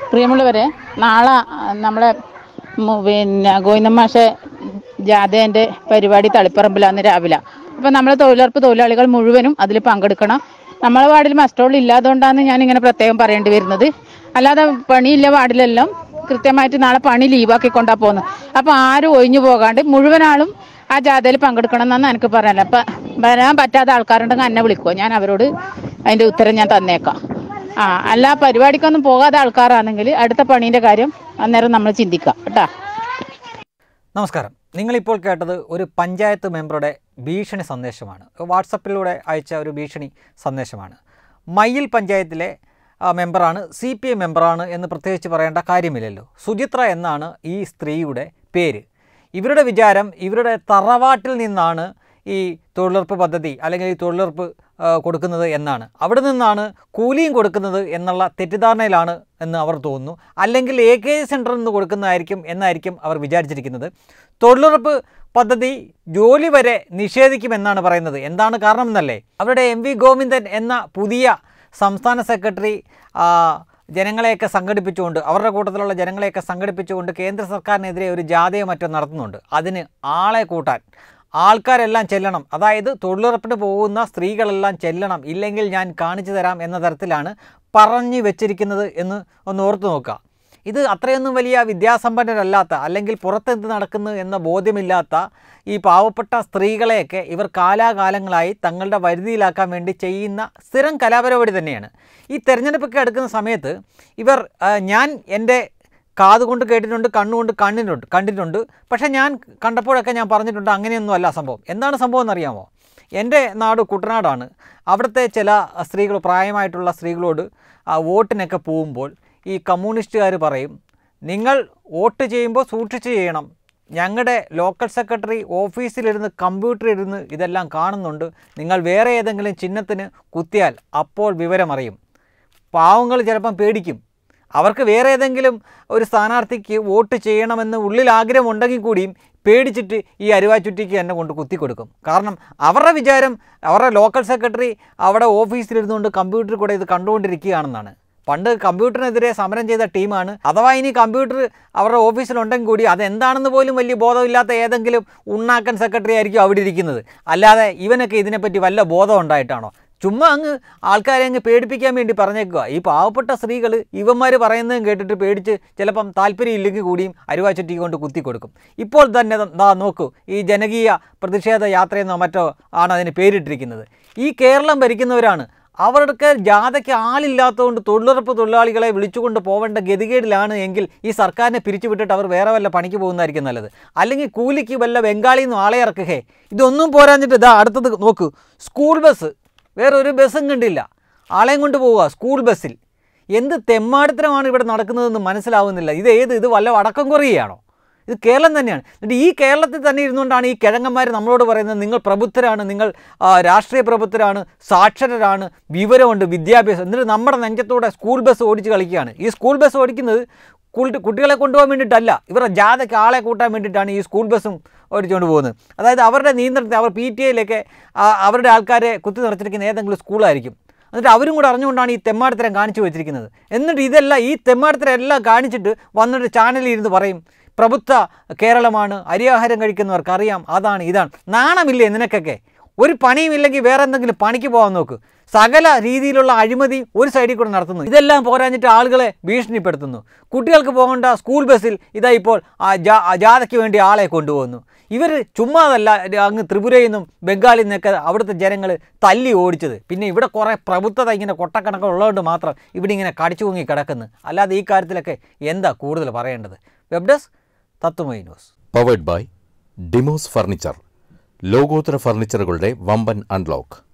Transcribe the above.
പ്രിയമുള്ളവരെ നാളെ ആ, നമ്മളെ മു- പിന്നെ ഗോവിന്ദമാഷെ ജാഥേൻ്റെ പരിപാടി തളിപ്പറമ്പിലാന്ന് രാവിലെ അപ്പം നമ്മൾ തൊഴിലുറപ്പ് തൊഴിലാളികൾ മുഴുവനും അതിൽ പങ്കെടുക്കണം നമ്മളെ വാർഡിൽ മസ്റ്റോൾ ഇല്ലാത്തതുകൊണ്ടാണ് ഞാൻ ഇങ്ങനെ പ്രത്യേകം പറയേണ്ടി വരുന്നത് അല്ലാതെ പണിയില്ല വാർഡിലെല്ലാം കൃത്യമായിട്ട് നാളെ പണി ലീവാക്കിക്കൊണ്ടാ പോകുന്നത് അപ്പം ആരും ഒഴിഞ്ഞു പോകാണ്ട് മുഴുവൻ ആളും ആ ജാഥയിൽ പങ്കെടുക്കണം എന്നാണ് എനിക്ക് പറയാനുള്ളത് അപ്പം വരാൻ പറ്റാത്ത ആൾക്കാരുണ്ടെങ്കിൽ എന്നെ വിളിക്കുമോ ഞാൻ അവരോട് അതിൻ്റെ ഉത്തരം ഞാൻ തന്നേക്കാം ആ അല്ല പരിപാടിക്കൊന്നും പോകാതെ ആൾക്കാരാണെങ്കിൽ അടുത്ത പണീൻ്റെ കാര്യം അന്നേരം നമ്മൾ ചിന്തിക്കാം കേട്ടാ നമസ്കാരം നിങ്ങളിപ്പോൾ കേട്ടത് ഒരു പഞ്ചായത്ത് മെമ്പറുടെ ഭീഷണി സന്ദേശമാണ് വാട്സപ്പിലൂടെ അയച്ച ഒരു ഭീഷണി സന്ദേശമാണ് മയ്യിൽ പഞ്ചായത്തിലെ ആ, മെമ്പറാണ് സി പി ഐ മെമ്പറാണ് എന്ന് പ്രത്യേകിച്ച് പറയേണ്ട കാര്യമില്ലല്ലോ സുചിത്ര എന്നാണ് ഈ സ്ത്രീയുടെ പേര് ഇവരുടെ വിചാരം ഇവരുടെ തറവാട്ടിൽ നിന്നാണ് ഈ തൊഴിലുറപ്പ് പദ്ധതി അല്ലെങ്കിൽ ഈ തൊഴിലുറപ്പ് ആ, കൊടുക്കുന്നത് എന്നാണ് അവിടെ നിന്നാണ് കൂലിയും കൊടുക്കുന്നത് എന്നുള്ള തെറ്റിദ്ധാരണയിലാണ് എന്ന് അവർ തോന്നുന്നു അല്ലെങ്കിൽ എ കെ സെൻറ്ററിൽ നിന്ന് കൊടുക്കുന്നതായിരിക്കും എന്നായിരിക്കും അവർ വിചാരിച്ചിരിക്കുന്നത് തൊഴിലുറപ്പ് പദ്ധതി ജോലി വരെ നിഷേധിക്കുമെന്നാണ് പറയുന്നത് എന്താണ് കാരണം എന്നല്ലേ അവരുടെ എം വി ഗോവിന്ദൻ എന്ന പുതിയ സംസ്ഥാന സെക്രട്ടറി ആ, ജനങ്ങളെയൊക്കെ സംഘടിപ്പിച്ചുകൊണ്ട് അവരുടെ കൂട്ടത്തിലുള്ള ജനങ്ങളെയൊക്കെ സംഘടിപ്പിച്ചുകൊണ്ട് കേന്ദ്ര സർക്കാരിനെതിരെ ഒരു ജാഥയോ മറ്റോ നടത്തുന്നുണ്ട് അതിന് ആളെ കൂട്ടാൻ ആൾക്കാരെല്ലാം ചെല്ലണം അതായത് തൊഴിലുറപ്പിന് പോകുന്ന സ്ത്രീകളെല്ലാം ചെല്ലണം ഇല്ലെങ്കിൽ ഞാൻ കാണിച്ചു തരാം എന്ന തരത്തിലാണ് പറഞ്ഞു വെച്ചിരിക്കുന്നത് എന്ന് ഒന്ന് ഓർത്തു നോക്കുക ഇത് അത്രയൊന്നും വലിയ വിദ്യാസമ്പന്നരല്ലാത്ത അല്ലെങ്കിൽ പുറത്തെന്ത് നടക്കുന്നു എന്ന ബോധ്യമില്ലാത്ത ഈ പാവപ്പെട്ട സ്ത്രീകളെയൊക്കെ ഇവർ കാലാകാലങ്ങളായി തങ്ങളുടെ വരുതിയിലാക്കാൻ വേണ്ടി ചെയ്യുന്ന സ്ഥിരം കലാപരിപാടി തന്നെയാണ് ഈ തെരഞ്ഞെടുപ്പൊക്കെ എടുക്കുന്ന സമയത്ത് ഇവർ ആ, ഞാൻ എൻ്റെ കാതുകൊണ്ട് കേട്ടിട്ടുണ്ട് കണ്ണുകൊണ്ട് കണ്ടിട്ടുണ്ട് കണ്ടിട്ടുണ്ട് പക്ഷേ ഞാൻ കണ്ടപ്പോഴൊക്കെ ഞാൻ പറഞ്ഞിട്ടുണ്ട് അങ്ങനെയൊന്നും അല്ല സംഭവം എന്താണ് സംഭവം എന്നറിയാമോ എൻ്റെ നാട് കുട്ടനാടാണ് അവിടുത്തെ ചില സ്ത്രീകൾ പ്രായമായിട്ടുള്ള സ്ത്രീകളോട് ആ വോട്ടിനൊക്കെ പോകുമ്പോൾ ഈ കമ്മ്യൂണിസ്റ്റുകാർ പറയും നിങ്ങൾ വോട്ട് ചെയ്യുമ്പോൾ സൂക്ഷിച്ച് ചെയ്യണം ഞങ്ങളുടെ ലോക്കൽ സെക്രട്ടറി ഓഫീസിലിരുന്ന് കമ്പ്യൂട്ടറിലിരുന്ന് ഇതെല്ലാം കാണുന്നുണ്ട് നിങ്ങൾ വേറെ ഏതെങ്കിലും ചിഹ്നത്തിന് കുത്തിയാൽ അപ്പോൾ വിവരമറിയും പാവങ്ങൾ ചിലപ്പം പേടിക്കും അവർക്ക് വേറെ ഏതെങ്കിലും ഒരു സ്ഥാനാർത്ഥിക്ക് വോട്ട് ചെയ്യണമെന്ന് ഉള്ളിൽ ആഗ്രഹമുണ്ടെങ്കിൽ കൂടിയും പേടിച്ചിട്ട് ഈ അരുവാച്ചുറ്റിക്ക് എന്നെ കൊണ്ട് കുത്തി കൊടുക്കും കാരണം അവരുടെ വിചാരം അവരുടെ ലോക്കൽ സെക്രട്ടറി അവിടെ ഓഫീസിലിരുന്നുകൊണ്ട് കമ്പ്യൂട്ടറിൽ കൂടെ ഇത് കണ്ടുകൊണ്ടിരിക്കുകയാണെന്നാണ് പണ്ട് കമ്പ്യൂട്ടറിനെതിരെ സമരം ചെയ്ത ടീമാണ് അഥവാ ഇനി കമ്പ്യൂട്ടർ അവരുടെ ഓഫീസിലുണ്ടെങ്കിൽ കൂടി അതെന്താണെന്ന് പോലും വലിയ ബോധമില്ലാത്ത ഏതെങ്കിലും ഉണ്ണാക്കൻ സെക്രട്ടറി ആയിരിക്കും അവിടെ ഇരിക്കുന്നത് അല്ലാതെ ഇവനൊക്കെ ഇതിനെപ്പറ്റി വല്ല ബോധം ഉണ്ടായിട്ടാണോ ചുമ്മാ അങ്ങ് ആൾക്കാരെ അങ്ങ് പേടിപ്പിക്കാൻ വേണ്ടി പറഞ്ഞേക്കുക ഈ പാവപ്പെട്ട സ്ത്രീകൾ ഇവന്മാർ പറയുന്നതും കേട്ടിട്ട് പേടിച്ച് ചിലപ്പം താല്പര്യമില്ലെങ്കിൽ കൂടിയും അരുവാച്ചുറ്റി കൊണ്ട് കുത്തി കൊടുക്കും ഇപ്പോൾ തന്നെ ദാ നോക്കൂ ഈ ജനകീയ പ്രതിഷേധ യാത്രയെന്നോ മറ്റോ ആണ് അതിന് പേരിട്ടിരിക്കുന്നത് ഈ കേരളം ഭരിക്കുന്നവരാണ് അവർക്ക് ജാഥയ്ക്ക് ആളില്ലാത്തതുകൊണ്ട് തൊഴിലുറപ്പ് തൊഴിലാളികളെ വിളിച്ചുകൊണ്ട് പോവേണ്ട ഗതികേടിലാണ് എങ്കിൽ ഈ സർക്കാരിനെ പിരിച്ചുവിട്ടിട്ട് അവർ വേറെ വല്ല പണിക്ക് പോകുന്നതായിരിക്കും നല്ലത് അല്ലെങ്കിൽ കൂലിക്ക് വല്ല ബംഗാളിയിൽ നിന്നും ആളെ ഇറക്കുകേ ഇതൊന്നും പോരാഞ്ഞിട്ട് ഇതാ അടുത്തത് നോക്കൂ സ്കൂൾ ബസ് വേറെ ഒരു ബസ്സും കണ്ടില്ല ആളെയും കൊണ്ട് പോവുക സ്കൂൾ ബസ്സിൽ എന്ത് തെമ്മാടിത്തരമാണ് ഇവിടെ നടക്കുന്നതെന്ന് മനസ്സിലാവുന്നില്ല ഇത് ഏത് ഇത് വല്ല വടക്കം കൊറിയയാണോ ഇത് കേരളം തന്നെയാണ് എന്നിട്ട് ഈ കേരളത്തിൽ തന്നെ ഇരുന്നുകൊണ്ടാണ് ഈ കിഴങ്ങന്മാർ നമ്മളോട് പറയുന്നത് നിങ്ങൾ പ്രബുദ്ധരാണ് നിങ്ങൾ ആ, രാഷ്ട്രീയ പ്രബുദ്ധരാണ് സാക്ഷരരാണ് വിവരമുണ്ട് വിദ്യാഭ്യാസം എന്നിട്ട് നമ്മുടെ നെഞ്ചത്തൂടെ സ്കൂൾ ബസ് ഓടിച്ച് കളിക്കുകയാണ് ഈ സ്കൂൾ ബസ് ഓടിക്കുന്നത് കുട്ടി- കുട്ടികളെ കൊണ്ടുപോകാൻ വേണ്ടിയിട്ടല്ല ഇവരുടെ ജാഥയ്ക്ക് ആളെ കൂട്ടാൻ വേണ്ടിയിട്ടാണ് ഈ സ്കൂൾ ബസ്സും ഓടിച്ചുകൊണ്ട് പോകുന്നത് അതായത് അവരുടെ നിയന്ത്രണത്തിൽ അവർ പി ടി എയിലൊക്കെ അവരുടെ ആൾക്കാരെ കുത്തി നിറച്ചിരിക്കുന്ന ഏതെങ്കിലും സ്കൂളായിരിക്കും എന്നിട്ട് അവരും കൂടെ അറിഞ്ഞുകൊണ്ടാണ് ഈ തെമ്മാടിത്തരം കാണിച്ചു വെച്ചിരിക്കുന്നത് എന്നിട്ട് ഇതെല്ലാം ഈ തെമ്മാടിത്തരം എല്ലാം കാണിച്ചിട്ട് വന്നിട്ട് ചാനലിൽ ഇരുന്ന് പറയും പ്രബുദ്ധ കേരളമാണ് അരിയാഹാരം കഴിക്കുന്നവർക്ക് അറിയാം അതാണ് ഇതാണ് നാണമില്ലേ നിനക്കൊക്കെ ഒരു പണിയുമില്ലെങ്കിൽ വേറെ എന്തെങ്കിലും പണിക്ക് പോകാൻ നോക്ക് സകല രീതിയിലുള്ള അഴിമതി ഒരു സൈഡിൽ കൂടെ നടത്തുന്നു ഇതെല്ലാം പോരാഞ്ഞിട്ട് ആളുകളെ ഭീഷണിപ്പെടുത്തുന്നു കുട്ടികൾക്ക് പോകേണ്ട സ്കൂൾ ബസ്സിൽ ഇതാ ഇപ്പോൾ ആ ജാ- ആ ജാഥയ്ക്ക് വേണ്ടി ആളെ കൊണ്ടുപോകുന്നു ഇവർ ചുമ്മാതല്ല അങ്ങ് ത്രിപുരയിൽ നിന്നും ബംഗാളിൽ നിന്നൊക്കെ അവിടുത്തെ ജനങ്ങൾ തല്ലി ഓടിച്ചത് പിന്നെ ഇവിടെ കുറേ പ്രബുദ്ധത ഇങ്ങനെ കൊട്ടക്കണക്കം ഉള്ളതുകൊണ്ട് മാത്രം ഇവിടെ ഇങ്ങനെ കടിച്ചു പൊങ്ങി കിടക്കുന്നു അല്ലാതെ ഈ കാര്യത്തിലൊക്കെ എന്താ കൂടുതൽ പറയേണ്ടത് web desk Tatwamayi news powered by Dimos furniture ലോകോത്തര ഫർണിച്ചറുകളുടെ വമ്പൻ അൺലോക്ക്